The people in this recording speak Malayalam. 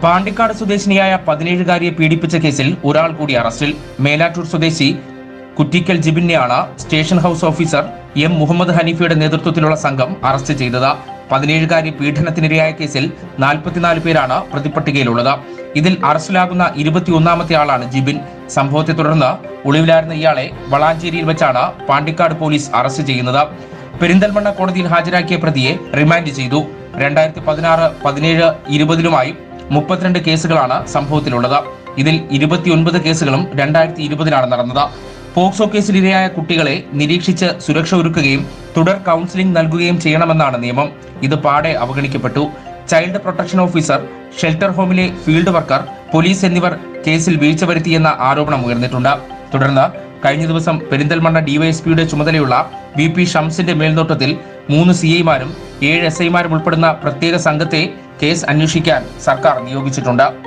പാണ്ടിക്കാട് സ്വദേശിനിയായ പതിനേഴുകാരിയെ പീഡിപ്പിച്ച കേസിൽ ഒരാൾ കൂടി അറസ്റ്റിൽ മേലാറ്റൂർ സ്വദേശി കുറ്റിക്കൽ ജിബിനെയാണ് station house officer M Muhammad ഹനീഫയുടെ നേതൃത്വത്തിലുള്ള സംഘം അറസ്റ്റ് ചെയ്തത് പതിനേഴുകാരി പീഡനത്തിനിരയായ കേസിൽ നാൽപ്പത്തിനാല് പേരാണ് പ്രതിപട്ടികയിലുള്ളത് ഇതിൽ അറസ്റ്റിലാകുന്ന ഇരുപത്തിയൊന്നാമത്തെ ആളാണ് ജിബിൻ സംഭവത്തെ തുടർന്ന് ഒളിവിലായിരുന്ന ഇയാളെ വളാഞ്ചേരിയിൽ വെച്ചാണ് പാണ്ടിക്കാട് പോലീസ് അറസ്റ്റ് ചെയ്യുന്നത് പെരിന്തൽമണ്ണ കോടതിയിൽ ഹാജരാക്കിയ പ്രതിയെ റിമാൻഡ് ചെയ്തു രണ്ടായിരത്തി പതിനാറ് പതിനേഴ് ഇരുപതിലുമായി മുപ്പത്തിരണ്ട് കേസുകളാണ് സംഭവത്തിലുള്ളത് ഇതിൽ ഇരുപത്തിയൊൻപത് കേസുകളും രണ്ടായിരത്തി ഇരുപതിലാണ് നടന്നത് പോക്സോ കേസിൽ ഇരയായ കുട്ടികളെ നിരീക്ഷിച്ച് സുരക്ഷ ഒരുക്കുകയും തുടർ കൗൺസിലിംഗ് നൽകുകയും ചെയ്യണമെന്നാണ് നിയമം ഇത് പാടെ അവഗണിക്കപ്പെട്ടു ചൈൽഡ് പ്രൊട്ടക്ഷൻ ഓഫീസർ ഷെൽട്ടർ ഹോമിലെ ഫീൽഡ് വർക്കർ പോലീസ് എന്നിവർ കേസിൽ വീഴ്ച വരുത്തിയെന്ന ആരോപണം ഉയർന്നിട്ടുണ്ട് തുടർന്ന് കഴിഞ്ഞ ദിവസം പെരിന്തൽമണ്ണ ഡിവൈഎസ്പിയുടെ ചുമതലയുള്ള വി പി ഷംസിന്റെ മേൽനോട്ടത്തിൽ മൂന്ന് സി ഐമാരും ഏഴ് എസ് ഐമാരും ഉൾപ്പെടുന്ന പ്രത്യേക സംഘത്തെ കേസ് അന്വേഷിക്കാൻ സർക്കാർ നിയോഗിച്ചിട്ടുണ്ട്